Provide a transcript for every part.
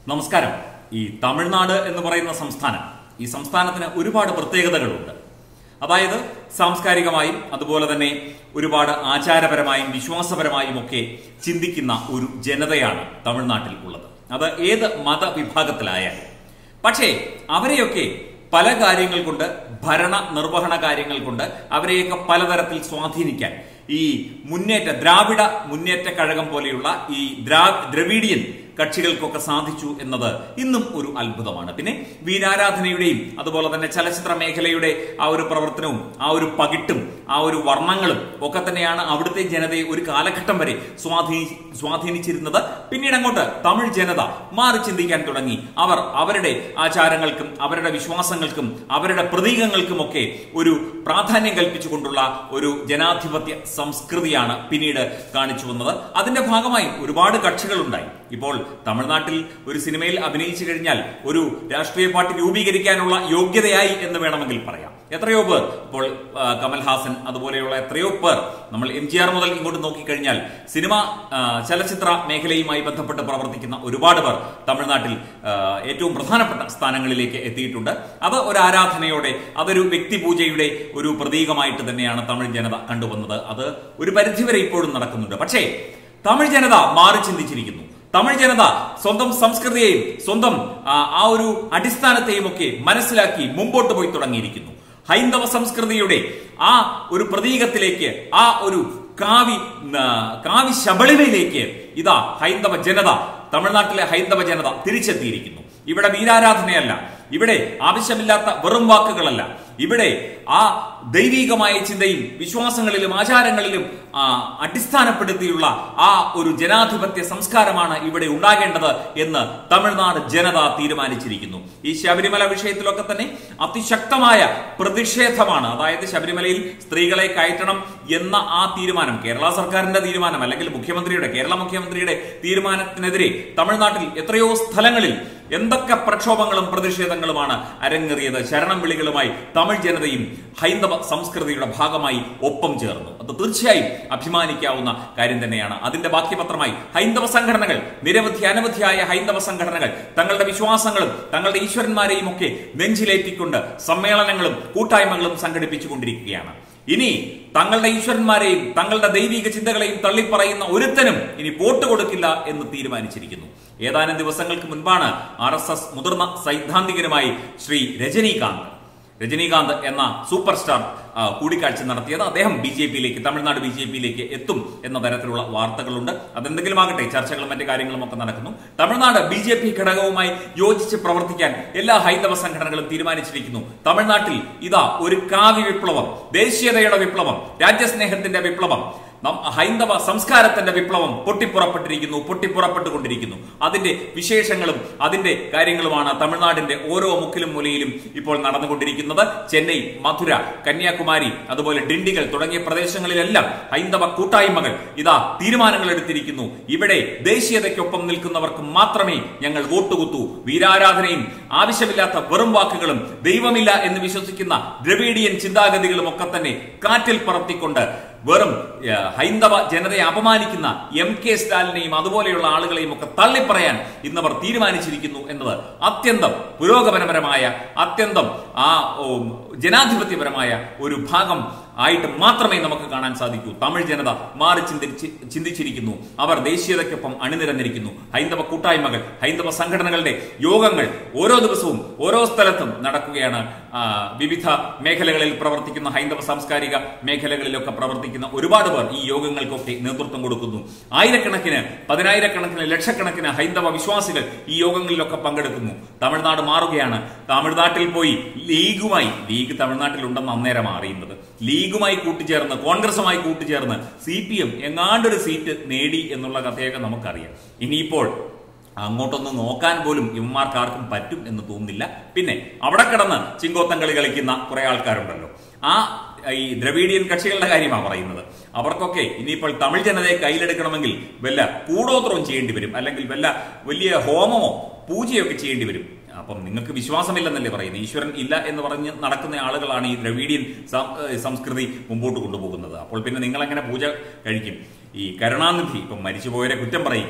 നമസ്കാരം ഈ തമിഴ്നാട് എന്ന് പറയുന്ന സംസ്ഥാനം ഈ സംസ്ഥാനത്തിന് ഒരുപാട് പ്രത്യേകതകളുണ്ട് അതായത് സാംസ്കാരികമായും അതുപോലെ തന്നെ ഒരുപാട് ആചാരപരമായും വിശ്വാസപരമായും ഒക്കെ ചിന്തിക്കുന്ന ഒരു ജനതയാണ് തമിഴ്നാട്ടിൽ ഉള്ളത് അത് ഏത് മതവിഭാഗത്തിലായാലും പക്ഷേ അവരെയൊക്കെ പല കാര്യങ്ങൾ കൊണ്ട് ഭരണ നിർവഹണ കാര്യങ്ങൾ കൊണ്ട് അവരെയൊക്കെ പലതരത്തിൽ സ്വാധീനിക്കാൻ ഈ മുന്നേറ്റ ദ്രാവിഡ മുന്നേറ്റ കഴകം പോലെയുള്ള ഈ ദ്രാ ദ്രവീഡിയൻ കക്ഷികൾക്കൊക്കെ സാധിച്ചു എന്നത് ഇന്നും ഒരു അത്ഭുതമാണ് പിന്നെ വീരാരാധനയുടെയും അതുപോലെ തന്നെ ചലച്ചിത്ര മേഖലയുടെ ആ ഒരു പ്രവർത്തനവും ആ ഒരു പകിട്ടും ആ ഒരു വർണ്ണങ്ങളും ഒക്കെ തന്നെയാണ് അവിടുത്തെ ജനതയെ ഒരു കാലഘട്ടം വരെ സ്വാധീനി സ്വാധീനിച്ചിരുന്നത് പിന്നീട് അങ്ങോട്ട് തമിഴ് ജനത മാറി ചിന്തിക്കാൻ തുടങ്ങി അവർ അവരുടെ ആചാരങ്ങൾക്കും അവരുടെ വിശ്വാസങ്ങൾക്കും അവരുടെ പ്രതീകങ്ങൾക്കുമൊക്കെ ഒരു പ്രാധാന്യം കൽപ്പിച്ചുകൊണ്ടുള്ള ഒരു ജനാധിപത്യ സംസ്കൃതിയാണ് പിന്നീട് കാണിച്ചു വന്നത് അതിന്റെ ഭാഗമായി ഒരുപാട് കക്ഷികളുണ്ടായി ഇപ്പോൾ തമിഴ്നാട്ടിൽ ഒരു സിനിമയിൽ അഭിനയിച്ചു കഴിഞ്ഞാൽ ഒരു രാഷ്ട്രീയ പാർട്ടി രൂപീകരിക്കാനുള്ള യോഗ്യതയായി എന്ന് വേണമെങ്കിൽ പറയാം എത്രയോ പേർ ഇപ്പോൾ ആ, കമൽഹാസൻ അതുപോലെയുള്ള എത്രയോ പേർ നമ്മൾ എം ജി ആർ മുതൽ ഇങ്ങോട്ട് നോക്കിക്കഴിഞ്ഞാൽ സിനിമ ആ, ചലച്ചിത്ര മേഖലയുമായി ബന്ധപ്പെട്ട് പ്രവർത്തിക്കുന്ന ഒരുപാട് പേർ തമിഴ്നാട്ടിൽ ആ, ഏറ്റവും പ്രധാനപ്പെട്ട സ്ഥാനങ്ങളിലേക്ക് എത്തിയിട്ടുണ്ട് അത് ഒരു ആരാധനയോടെ അതൊരു വ്യക്തിപൂജയുടെ ഒരു പ്രതീകമായിട്ട് തന്നെയാണ് തമിഴ് ജനത കണ്ടുവന്നത് അത് ഒരു പരിധിവരെ ഇപ്പോഴും നടക്കുന്നുണ്ട് പക്ഷേ തമിഴ് ജനത മാറി ചിന്തിച്ചിരിക്കുന്നു തമിഴ് ജനത സ്വന്തം സംസ്കൃതിയെയും സ്വന്തം ആ, ആ ഒരു അടിസ്ഥാനത്തെയും ഒക്കെ മനസ്സിലാക്കി മുമ്പോട്ട് പോയി തുടങ്ങിയിരിക്കുന്നു ഹൈന്ദവ സംസ്കൃതിയുടെ ആ ഒരു പ്രതീകത്തിലേക്ക് ആ ഒരു കാവി ആ, കാവി ശബളിമയിലേക്ക് ഇതാ ഹൈന്ദവ ജനത തമിഴ്നാട്ടിലെ ഹൈന്ദവ ജനത തിരിച്ചെത്തിയിരിക്കുന്നു ഇവിടെ വീരാരാധനയല്ല ഇവിടെ ആവശ്യമില്ലാത്ത വെറും വാക്കുകളല്ല ഇവിടെ ആ ദൈവീകമായ ചിന്തയും വിശ്വാസങ്ങളിലും ആചാരങ്ങളിലും ആ, അടിസ്ഥാനപ്പെടുത്തിയുള്ള ആ ഒരു ജനാധിപത്യ സംസ്കാരമാണ് ഇവിടെ ഉണ്ടാകേണ്ടത് എന്ന് തമിഴ്നാട് ജനത തീരുമാനിച്ചിരിക്കുന്നു ഈ ശബരിമല വിഷയത്തിലൊക്കെ തന്നെ അതിശക്തമായ പ്രതിഷേധമാണ് അതായത് ശബരിമലയിൽ സ്ത്രീകളെ കയറ്റണം എന്ന ആ തീരുമാനം കേരള സർക്കാരിന്റെ തീരുമാനം അല്ലെങ്കിൽ മുഖ്യമന്ത്രിയുടെ കേരള മുഖ്യമന്ത്രിയുടെ തീരുമാനത്തിനെതിരെ തമിഴ്നാട്ടിൽ എത്രയോ സ്ഥലങ്ങളിൽ എന്തൊക്കെ പ്രക്ഷോഭങ്ങളും പ്രതിഷേധങ്ങളുമാണ് അരങ്ങേറിയത് ശരണം വിളികളുമായി തമിഴ് ജനതയും ഹൈന്ദവ സംസ്കൃതിയുടെ ഭാഗമായി ഒപ്പം ചേർന്നു അത് തീർച്ചയായും അഭിമാനിക്കാവുന്ന കാര്യം തന്നെയാണ് അതിന്റെ ബാക്കിപത്രമായി ഹൈന്ദവ സംഘടനകൾ നിരവധി അനവധിയായ ഹൈന്ദവ സംഘടനകൾ തങ്ങളുടെ വിശ്വാസങ്ങളും തങ്ങളുടെ ഈശ്വരന്മാരെയും ഒക്കെ നെഞ്ചിലേറ്റിക്കൊണ്ട് സമ്മേളനങ്ങളും കൂട്ടായ്മകളും സംഘടിപ്പിച്ചുകൊണ്ടിരിക്കുകയാണ് ഇനി തങ്ങളുടെ ഈശ്വരന്മാരെയും തങ്ങളുടെ ദൈവിക ചിന്തകളെയും തള്ളിപ്പറയുന്ന ഒരുത്തനും ഇനി വോട്ട് കൊടുക്കില്ല എന്ന് തീരുമാനിച്ചിരിക്കുന്നു ഏതാനും ദിവസങ്ങൾക്ക് മുൻപാണ് ആർ എസ് എസ് മുതിർന്ന സൈദ്ധാന്തികനുമായി ശ്രീ രജനീകാന്ത് രജനീകാന്ത് എന്ന സൂപ്പർ സ്റ്റാർ ആ, കൂടിക്കാഴ്ച നടത്തിയത് അദ്ദേഹം ബി ജെ പിയിലേക്ക് തമിഴ്നാട് ബി ജെ പിയിലേക്ക് എത്തും എന്ന തരത്തിലുള്ള വാർത്തകളുണ്ട് അതെന്തെങ്കിലും ആകട്ടെ ചർച്ചകളും മറ്റു കാര്യങ്ങളും ഒക്കെ നടക്കുന്നു തമിഴ്നാട് ബി ജെ പി ഘടകവുമായി യോജിച്ച് പ്രവർത്തിക്കാൻ എല്ലാ ഹൈന്ദവ സംഘടനകളും തീരുമാനിച്ചിരിക്കുന്നു തമിഴ്നാട്ടിൽ ഇതാ ഒരു കാവ്യ വിപ്ലവം ദേശീയതയുടെ വിപ്ലവം രാജ്യസ്നേഹത്തിന്റെ വിപ്ലവം നം- ഹൈന്ദവ സംസ്കാരത്തിന്റെ വിപ്ലവം പൊട്ടിപ്പുറപ്പെട്ടിരിക്കുന്നു പൊട്ടിപ്പുറപ്പെട്ടുകൊണ്ടിരിക്കുന്നു അതിന്റെ വിശേഷങ്ങളും അതിന്റെ കാര്യങ്ങളുമാണ് തമിഴ്നാടിന്റെ ഓരോ മുക്കിലും മൂലയിലും ഇപ്പോൾ നടന്നുകൊണ്ടിരിക്കുന്നത് ചെന്നൈ മധുര കന്യാകുമാരി അതുപോലെ ഡിണ്ടിഗൽ തുടങ്ങിയ പ്രദേശങ്ങളിലെല്ലാം ഹൈന്ദവ കൂട്ടായ്മകൾ ഇതാ തീരുമാനങ്ങൾ എടുത്തിരിക്കുന്നു ഇവിടെ ദേശീയതയ്ക്കൊപ്പം നിൽക്കുന്നവർക്ക് മാത്രമേ ഞങ്ങൾ വോട്ടുകുത്തൂ വീരാരാധനയും ആവശ്യമില്ലാത്ത വെറും വാക്കുകളും ദൈവമില്ല എന്ന് വിശ്വസിക്കുന്ന ദ്രവീഡിയൻ ചിന്താഗതികളും ഒക്കെ തന്നെ കാറ്റിൽ പറത്തിക്കൊണ്ട് വെറും ഏ, ഹൈന്ദവ ജനതയെ അപമാനിക്കുന്ന എം കെ സ്റ്റാലിനെയും അതുപോലെയുള്ള ആളുകളെയും ഒക്കെ തള്ളിപ്പറയാൻ ഇന്നവർ തീരുമാനിച്ചിരിക്കുന്നു എന്നത് അത്യന്തം പുരോഗമനപരമായ അത്യന്തം ആ ഓ, ജനാധിപത്യപരമായ ഒരു ഭാഗം ആയിട്ട് മാത്രമേ നമുക്ക് കാണാൻ സാധിക്കൂ തമിഴ് ജനത മാറി ചിന്തിച്ച് ചിന്തിച്ചിരിക്കുന്നു അവർ ദേശീയതയ്ക്കൊപ്പം അണിനിരന്നിരിക്കുന്നു ഹൈന്ദവ കൂട്ടായ്മകൾ ഹൈന്ദവ സംഘടനകളുടെ യോഗങ്ങൾ ഓരോ ദിവസവും ഓരോ സ്ഥലത്തും നടക്കുകയാണ് ആ, വിവിധ മേഖലകളിൽ പ്രവർത്തിക്കുന്ന ഹൈന്ദവ സാംസ്കാരിക മേഖലകളിലൊക്കെ പ്രവർത്തിക്കുന്ന ഒരുപാട് പേർ ഈ യോഗങ്ങൾക്കൊക്കെ നേതൃത്വം കൊടുക്കുന്നു ആയിരക്കണക്കിന് പതിനായിരക്കണക്കിന് ലക്ഷക്കണക്കിന് ഹൈന്ദവ വിശ്വാസികൾ ഈ യോഗങ്ങളിലൊക്കെ പങ്കെടുക്കുന്നു തമിഴ്നാട് മാറുകയാണ് തമിഴ്നാട്ടിൽ പോയി ലീഗുമായി ലീഗ് തമിഴ്നാട്ടിലുണ്ടെന്ന് അന്നേരം അറിയുന്നത് ലീഗുമായി കൂട്ടിച്ചേർന്ന് കോൺഗ്രസുമായി കൂട്ടിച്ചേർന്ന് സി പി എം എങ്ങാണ്ടൊരു സീറ്റ് നേടി എന്നുള്ള കഥയൊക്കെ നമുക്കറിയാം ഇനിയിപ്പോൾ അങ്ങോട്ടൊന്ന് നോക്കാൻ പോലും ഇവന്മാർക്ക് ആർക്കും പറ്റും എന്ന് തോന്നുന്നില്ല പിന്നെ അവിടെ കിടന്ന് ചിങ്കോത്തം കളി കളിക്കുന്ന കുറെ ആൾക്കാരുണ്ടല്ലോ ആ ഈ ദ്രവീഡിയൻ കക്ഷികളുടെ കാര്യമാണ് പറയുന്നത് അവർക്കൊക്കെ ഇനിയിപ്പോൾ തമിഴ് ജനതയെ കയ്യിലെടുക്കണമെങ്കിൽ വല്ല കൂടോത്രവും ചെയ്യേണ്ടി വരും അല്ലെങ്കിൽ വല്ല വലിയ ഹോമമോ പൂജയൊക്കെ ചെയ്യേണ്ടി വരും അപ്പം നിങ്ങൾക്ക് വിശ്വാസമില്ലെന്നല്ലേ പറയുന്നത് ഈശ്വരൻ ഇല്ല എന്ന് പറഞ്ഞ് നടക്കുന്ന ആളുകളാണ് ഈ ദ്രവീഡിയൻ സം- ഏഹ് സംസ്കൃതി മുമ്പോട്ട് കൊണ്ടുപോകുന്നത് അപ്പോൾ പിന്നെ നിങ്ങൾ എങ്ങനെ പൂജ കഴിക്കും ഈ കരുണാനിധി ഇപ്പം മരിച്ചുപോയവരെ കുറ്റം പറയുകയല്ല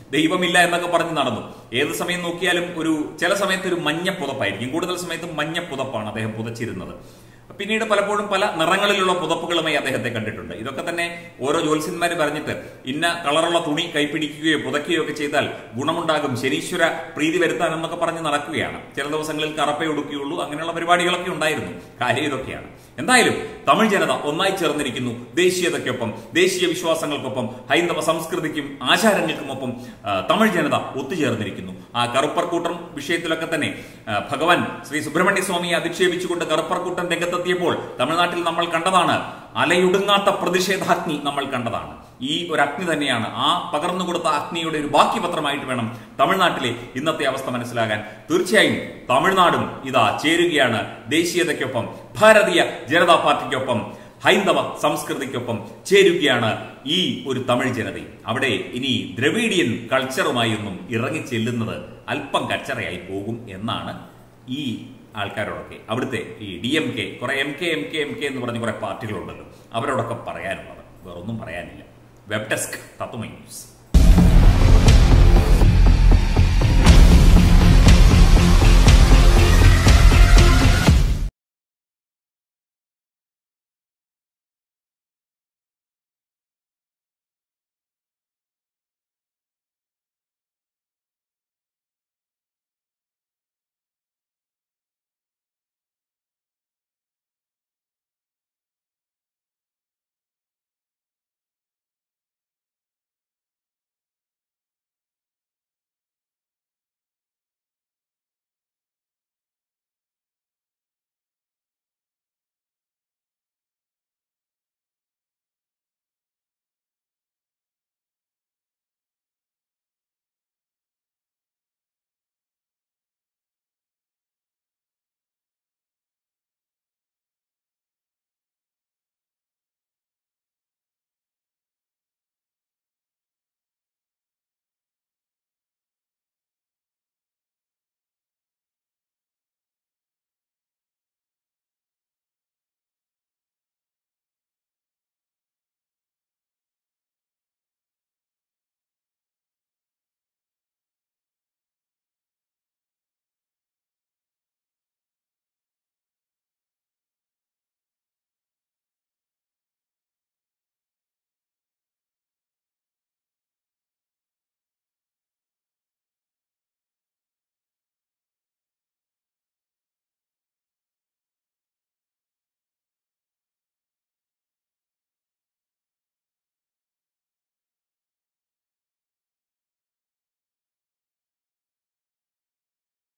ദൈവമില്ല എന്നൊക്കെ പറഞ്ഞ് നടന്നു ഏത് സമയം നോക്കിയാലും ഒരു ചില സമയത്ത് ഒരു മഞ്ഞ പുതപ്പായിരിക്കും കൂടുതൽ സമയത്ത് മഞ്ഞ പുതപ്പാണ് അദ്ദേഹം പുതച്ചിരുന്നത് പിന്നീട് പലപ്പോഴും പല നിറങ്ങളിലുള്ള പുതപ്പുകളുമായി അദ്ദേഹത്തെ കണ്ടിട്ടുണ്ട് ഇതൊക്കെ തന്നെ ഓരോ ജ്യോത്സ്യന്മാർ പറഞ്ഞിട്ട് ഇന്ന കളറുള്ള തുണി കൈപ്പിടിക്കുകയോ പുതയ്ക്കുകയോ ഒക്കെ ചെയ്താൽ ഗുണമുണ്ടാകും ശനീശ്വര പ്രീതി വരുത്താൻ എന്നൊക്കെ പറഞ്ഞ് നടക്കുകയാണ് ചില ദിവസങ്ങളിൽ കറപ്പേ ഒടുക്കുകയുള്ളൂ അങ്ങനെയുള്ള പരിപാടികളൊക്കെ ഉണ്ടായിരുന്നു കാര്യം ഇതൊക്കെയാണ് എന്തായാലും തമിഴ് ജനത ഒന്നായി ചേർന്നിരിക്കുന്നു ദേശീയതയ്ക്കൊപ്പം ദേശീയ വിശ്വാസങ്ങൾക്കൊപ്പം ഹൈന്ദവ സംസ്കൃതിക്കും ആചാരങ്ങൾക്കുമൊപ്പം ആ, തമിഴ് ജനത ഒത്തുചേർന്നിരിക്കുന്നു ആ കറുപ്പർക്കൂട്ടം വിഷയത്തിലൊക്കെ തന്നെ ആ, ഭഗവാൻ ശ്രീ സുബ്രഹ്മണ്യ സ്വാമിയെ അധിക്ഷേപിച്ചുകൊണ്ട് കറുപ്പർക്കൂട്ടം രംഗത്തെത്തിയപ്പോൾ തമിഴ്നാട്ടിൽ നമ്മൾ കണ്ടതാണ് അലയുടുങ്ങാത്ത പ്രതിഷേധാഗ്നി നമ്മൾ കണ്ടതാണ് ഈ ഒരു അഗ്നി തന്നെയാണ് ആ പകർന്നു കൊടുത്ത അഗ്നിയുടെ ഒരു ബാക്കി പത്രമായിട്ട് വേണം തമിഴ്നാട്ടിലെ ഇന്നത്തെ അവസ്ഥ മനസ്സിലാകാൻ തീർച്ചയായും തമിഴ്നാടും ഇതാ ചേരുകയാണ് ദേശീയതയ്ക്കൊപ്പം ഭാരതീയ ജനതാ പാർട്ടിക്കൊപ്പം ഹൈന്ദവ സംസ്കൃതിക്കൊപ്പം ചേരുകയാണ് ഈ ഒരു തമിഴ് ജനത അവിടെ ഇനി ദ്രവീഡിയൻ കൾച്ചറുമായി ഒന്നും ഇറങ്ങി ചെല്ലുന്നത് അല്പം കച്ചറയായി പോകും എന്നാണ് ഈ ആൾക്കാരോടൊക്കെ അവിടുത്തെ ഈ ഡി എം കെ കുറെ M K M K M K എന്ന് പറഞ്ഞ് കുറെ പാർട്ടികളുണ്ടല്ലോ അവരോടൊക്കെ പറയാനുള്ളത് വേറൊന്നും പറയാനില്ല വെബ് ഡെസ്ക് തത്വമൈ ന്യൂസ്